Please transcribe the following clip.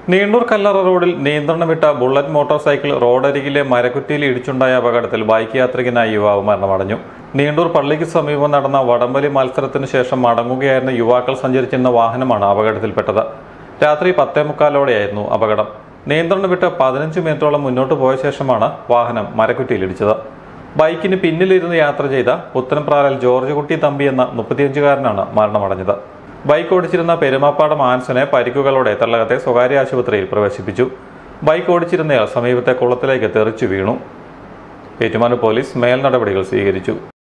നീണ്ടൂർ കല്ലറ റോഡിൽ നിയന്ത്രണം വിട്ട ബുള്ളറ്റ് മോട്ടോർ സൈക്കിൾ റോഡരികിലെ മരക്കുറ്റിയിൽ ഇടിച്ചുണ്ടായ അപകടത്തിൽ ബൈക്ക് യാത്രികനായ യുവാവ് മരണമടഞ്ഞു നീണ്ടൂർ പള്ളിക്ക് സമീപം നടന്ന വടംവലി മത്സരത്തിന് ശേഷം മടങ്ങുകയായിരുന്ന യുവാക്കൾ സഞ്ചരിച്ചിരുന്ന വാഹനമാണ് അപകടത്തിൽപ്പെട്ടത് രാത്രി പത്തേ മുക്കാലോടെയായിരുന്നു അപകടം നിയന്ത്രണം വിട്ട് പതിനഞ്ച് മിനിറ്റോളം മുന്നോട്ട് പോയ ശേഷമാണ് വാഹനം മരക്കുറ്റിയിലിടിച്ചത് ബൈക്കിന് പിന്നിലിരുന്ന് യാത്ര ചെയ്ത പുത്തൻപ്രാലൽ ജോർജ് കുട്ടി തമ്പി എന്ന മുപ്പത്തിയഞ്ചുകാരനാണ് മരണമടഞ്ഞത് ബൈക്ക് ഓടിച്ചിരുന്ന പെരുമാപ്പാടം ആൻസനെ പരിക്കുകളോടെ തള്ളകത്തെ സ്വകാര്യ ആശുപത്രിയിൽ പ്രവേശിപ്പിച്ചു ബൈക്ക് ഓടിച്ചിരുന്നയാൾ സമീപത്തെ കുളത്തിലേക്ക് തെറിച്ചു വീണു ഏറ്റുമാനൂർ പോലീസ് മേൽ നടപടികൾ സ്വീകരിച്ചു